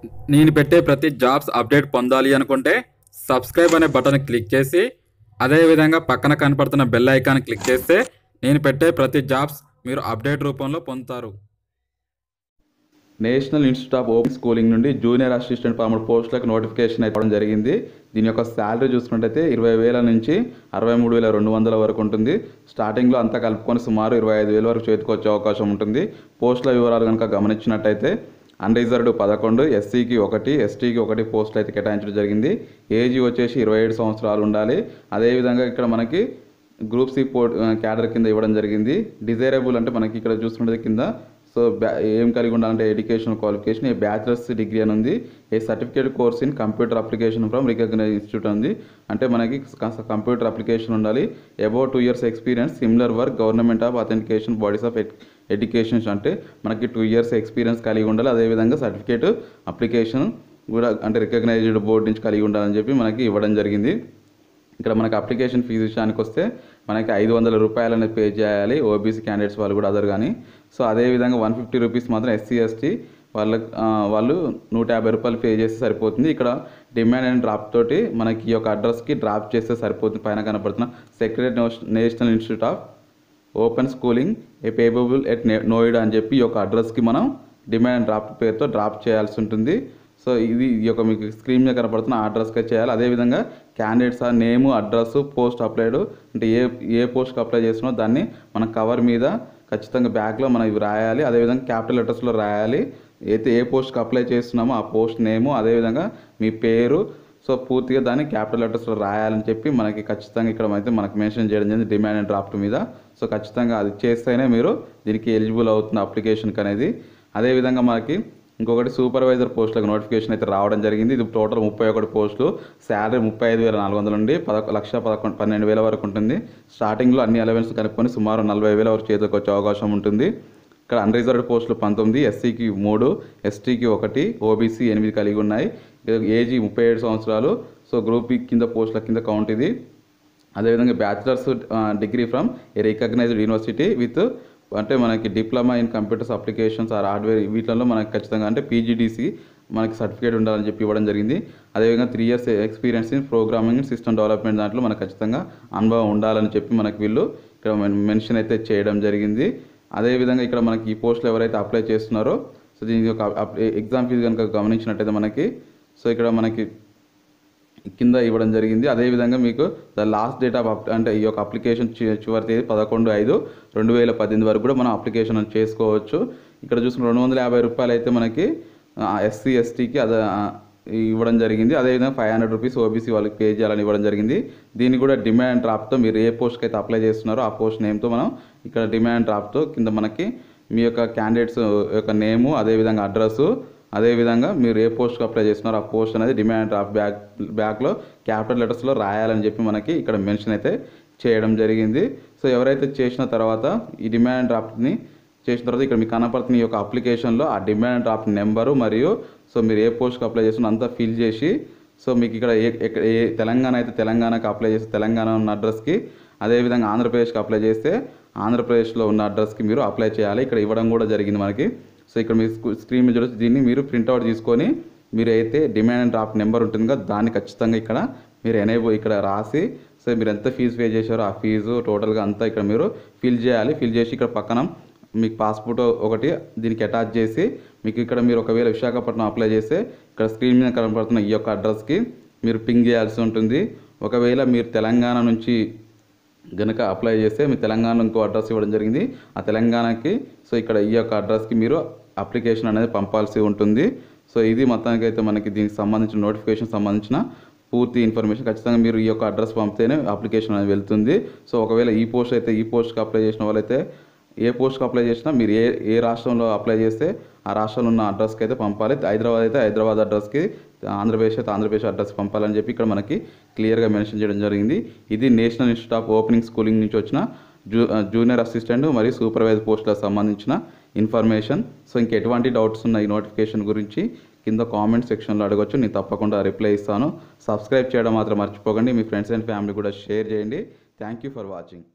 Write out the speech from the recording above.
నేను పెట్టే ప్రతి జాబ్స్ అప్డేట్ పొందాలి అనుకుంటే సబ్స్క్రైబ్ అనే బటన్ క్లిక్ చేసి అదేవిధంగా పక్కన కనపడుతున్న బెల్ ఐకాన్ క్లిక్ చేస్తే నేను పెట్టే ప్రతి జాబ్స్ మీరు అప్డేట్ రూపంలో పొందుతారు National Institute of Open Schooling నుండి జూనియర్ అసిస్టెంట్ పదమూడు పోస్టులకు నోటిఫికేషన్ అయిపోవడం జరిగింది దీని యొక్క శాలరీ చూసుకున్నట్టయితే ఇరవై వేల నుంచి అరవై మూడు వేల రెండు వందల వరకు ఉంటుంది స్టార్టింగ్లో అంతా కలుపుకొని సుమారు ఇరవై ఐదు వేల వరకు చేతికి వచ్చే అవకాశం ఉంటుంది పోస్టుల వివరాలు కనుక గమనించినట్టయితే అన్రిజర్వ్డ్ పదకొండు ఎస్సీకి ఒకటి ఎస్టీకి ఒకటి పోస్టులు అయితే కేటాయించడం జరిగింది ఏజీ వచ్చేసి ఇరవై ఏడు సంవత్సరాలు ఉండాలి అదేవిధంగా ఇక్కడ మనకి గ్రూప్ సి పో క్యాడర్ కింద ఇవ్వడం జరిగింది డిజైరబుల్ అంటే మనకి ఇక్కడ చూస్తున్నది కింద సో బ్యా ఏం కలిగి ఉండాలంటే education qualification a bachelor's degree అని ఉంది a certificate course in computer application from recognise institute ఉంది అంటే మనకి కంప్యూటర్ అప్లికేషన్ ఉండాలి above two years experience similar work government of authentication bodies of education అంటే మనకి టూ ఇయర్స్ ఎక్స్పీరియన్స్ కలిగి ఉండాలి అదేవిధంగా సర్టిఫికేట్ అప్లికేషన్ కూడా అంటే రికగ్నైజ్డ్ బోర్డు నుంచి కలిగి ఉండాలని చెప్పి మనకి ఇవ్వడం జరిగింది ఇక్కడ మనకి అప్లికేషన్ ఫీజు విషయానికి వస్తే మనకి ఐదు వందల రూపాయలు అనేది పే చేయాలి ఓబీసీ క్యాండిడేట్స్ వాళ్ళు కూడా అదర్ కానీ సో అదేవిధంగా వన్ ఫిఫ్టీ రూపీస్ మాత్రం ఎస్సీ ఎస్టీ వాళ్ళకి ఆ, వాళ్ళు నూట యాభై రూపాయలు పే చేస్తే సరిపోతుంది ఇక్కడ డిమాండ్ అండ్ డ్రాప్ తోటి మనకి ఈ యొక్క అడ్రస్కి డ్రాప్ చేస్తే సరిపోతుంది పైన కనపడుతున్న secretary National Institute of Open Schooling a payable at Noida అని చెప్పి ఈ యొక్క అడ్రస్కి మనం డిమాండ్ అండ్ డ్రాప్ పేరుతో డ్రాప్ చేయాల్సి ఉంటుంది సో ఇది ఈ యొక్క మీకు స్క్రీన్ మీద కనపడుతున్న ఆ అడ్రస్కే చేయాలి అదేవిధంగా క్యాండిడేట్స్ ఆ నేము అడ్రస్ పోస్ట్ అప్లైడ్ అంటే ఏ ఏ పోస్ట్కి అప్లై చేసినో దాన్ని మన కవర్ మీద ఖచ్చితంగా బ్యాక్లో మనం ఇవి రాయాలి అదేవిధంగా క్యాపిటల్ లెటర్స్లో రాయాలి అయితే ఏ పోస్ట్కి అప్లై చేస్తున్నామో ఆ పోస్ట్ నేము అదేవిధంగా మీ పేరు సో పూర్తిగా దాన్ని క్యాపిటల్ లెటర్స్లో రాయాలని చెప్పి మనకి ఖచ్చితంగా ఇక్కడ అయితే మనకి మెన్షన్ చేయడం జరిగింది డిమాండ్ అండ్ డ్రాఫ్ట్ మీద సో ఖచ్చితంగా అది చేస్తేనే మీరు దీనికి ఎలిజిబుల్ అవుతుంది అప్లికేషన్కి అనేది అదేవిధంగా మనకి ఇంకొకటి సూపర్వైజర్ పోస్టులకు నోటిఫికేషన్ అయితే రావడం జరిగింది ఇది టోటల్ ముప్పై ఒకటి పోస్టులు శాలరీ ముప్పై ఐదు వేల నాలుగు వందల నుండి పదకొ లక్ష పదకొండు పన్నెండు వేల వరకు ఉంటుంది స్టార్టింగ్లో అన్ని అలవెన్స్ కలుపుకొని సుమారు నలభై వేల వరకు చేతికి వచ్చే అవకాశం ఉంటుంది ఇక్కడ అన్రిజర్వ్డ్ పోస్టులు పంతొమ్మిది ఎస్సీకి మూడు ఎస్టీకి ఒకటి ఓబీసీ ఎనిమిది కలిగి ఉన్నాయి ఏజీ ముప్పై ఏడు సంవత్సరాలు సో గ్రూప్ ఈ కింద పోస్టుల కింద కౌంట్ ఇది అదేవిధంగా bachelor's degree from a recognised university with అంటే మనకి diploma in computers applications or hardware వీటిలో మనకి ఖచ్చితంగా అంటే పీజీడీసీ మనకి సర్టిఫికేట్ ఉండాలని చెప్పి ఇవ్వడం జరిగింది అదేవిధంగా three years experience in programming system development దాంట్లో మనకు ఖచ్చితంగా అనుభవం ఉండాలని చెప్పి మనకి వీళ్ళు ఇక్కడ మెన్షన్ అయితే చేయడం జరిగింది అదేవిధంగా ఇక్కడ మనకి ఈ పోస్టులు ఎవరైతే అప్లై చేస్తున్నారో సో దీని యొక్క ఎగ్జామ్ ఫీజు కనుక గమనించినట్టయితే మనకి సో ఇక్కడ మనకి కింద ఇవ్వడం జరిగింది అదేవిధంగా మీకు the last date of up అంటే ఈ యొక్క అప్లికేషన్ చి- చివరి తేదీ పదకొండు ఐదు రెండు వేల పద్దెనిమిది వరకు కూడా మనం అప్లికేషన్ చేసుకోవచ్చు ఇక్కడ చూసిన రెండు వందల యాభై రూపాయలు అయితే మనకి ఎస్సీ ఎస్టీకి అదే ఆ, ఇవ్వడం జరిగింది అదేవిధంగా ఫైవ్ హండ్రెడ్ రూపీస్ ఓబీసీ వాళ్ళకి పే చేయాలని ఇవ్వడం జరిగింది దీన్ని కూడా డిమాండ్ డ్రాప్తో మీరు ఏ పోస్ట్కి అయితే అప్లై చేస్తున్నారో ఆ పోస్ట్ నేమ్తో మనం ఇక్కడ డిమాండ్ డ్రాప్తో కింద మనకి మీ యొక్క క్యాండిడేట్స్ యొక్క నేము అదేవిధంగా అడ్రస్సు అదేవిధంగా మీరు ఏ పోస్ట్కి అప్లై చేస్తున్నారో ఆ పోస్ట్ అనేది డిమాండ్ డ్రాఫ్ట్ బ్యాక్ బ్యాక్లో క్యాపిటల్ లెటర్స్లో రాయాలని చెప్పి మనకి ఇక్కడ మెన్షన్ అయితే చేయడం జరిగింది సో ఎవరైతే చేసిన తర్వాత ఈ డిమాండ్ డ్రాఫ్ట్ని చేసిన తర్వాత ఇక్కడ మీకు కనపడుతున్న ఈ యొక్క అప్లికేషన్లో ఆ డిమాండ్ డ్రాఫ్ట్ నెంబరు మరియు సో మీరు ఏ పోస్ట్కి అప్లై చేస్తున్న అంతా ఫిల్ చేసి సో మీకు ఇక్కడ ఏ ఎక్కడ ఏ తెలంగాణ అయితే తెలంగాణకి అప్లై చేస్తే తెలంగాణ ఉన్న అడ్రస్కి అదేవిధంగా ఆంధ్రప్రదేశ్కి అప్లై చేస్తే ఆంధ్రప్రదేశ్లో ఉన్న అడ్రస్కి మీరు అప్లై చేయాలి ఇక్కడ ఇవ్వడం కూడా జరిగింది మనకి సో ఇక్కడ మీ స్క్రీ- స్క్రీన్ మీద చూడొచ్చు దీన్ని మీరు ప్రింట్అవుట్ తీసుకొని మీరు అయితే డిమాండ్ అండ్ డ్రాఫ్ట్ నెంబర్ ఉంటుంది కదా దాన్ని ఖచ్చితంగా ఇక్కడ మీరు ఎనేబుల్ ఇక్కడ రాసి సో మీరు ఎంత ఫీజు పే చేశారో ఆ ఫీజు టోటల్గా అంతా ఇక్కడ మీరు ఫిల్ చేయాలి ఫిల్ చేసి ఇక్కడ పక్కన మీకు పాస్పోర్ట్ ఒకటి దీనికి అటాచ్ చేసి మీకు ఇక్కడ మీరు ఒకవేళ విశాఖపట్నం అప్లై చేస్తే ఇక్కడ స్క్రీన్ మీద కనపడుతున్న ఈ యొక్క అడ్రస్కి మీరు పింగ్ చేయాల్సి ఉంటుంది ఒకవేళ మీరు తెలంగాణ నుంచి గనుక అప్లై చేస్తే మీ తెలంగాణ ఇంకో అడ్రస్ ఇవ్వడం జరిగింది ఆ తెలంగాణకి సో ఇక్కడ ఈ యొక్క అడ్రస్కి మీరు అప్లికేషన్ అనేది పంపాల్సి ఉంటుంది సో ఇది మొత్తానికి అయితే మనకి దీనికి సంబంధించిన నోటిఫికేషన్ సంబంధించిన పూర్తి ఇన్ఫర్మేషన్ ఖచ్చితంగా మీరు ఈ యొక్క అడ్రస్ పంపితేనే అప్లికేషన్ అనేది వెళ్తుంది సో ఒకవేళ ఈ పోస్ట్ అయితే ఈ పోస్ట్కి అప్లై చేసిన వాళ్ళైతే ఏ పోస్ట్కి అప్లై చేసినా మీరు ఏ ఏ రాష్ట్రంలో అప్లై చేస్తే ఆ రాష్ట్రంలో ఉన్న అడ్రస్కి అయితే పంపాలి హైదరాబాద్ అయితే హైదరాబాద్ అడ్రస్కి ఆంధ్రప్రదేశ్ అయితే ఆంధ్రప్రదేశ్ అడ్రస్ పంపాలని చెప్పి ఇక్కడ మనకి క్లియర్గా మెన్షన్ చేయడం జరిగింది ఇది National Institute of Opening Schooling నుంచి వచ్చిన జూ జూనియర్ అసిస్టెంట్ మరియు సూపర్వైజర్ పోస్టులకు సంబంధించిన ఇన్ఫర్మేషన్ సో ఇంక ఎటువంటి డౌట్స్ ఉన్న ఈ నోటిఫికేషన్ గురించి కింద కామెంట్ సెక్షన్లో అడగొచ్చు నేను తప్పకుండా రిప్లై ఇస్తాను సబ్స్క్రైబ్ చేయడం మాత్రం మర్చిపోకండి మీ ఫ్రెండ్స్ అండ్ ఫ్యామిలీ కూడా షేర్ చేయండి థ్యాంక్ యూ ఫర్ వాచింగ్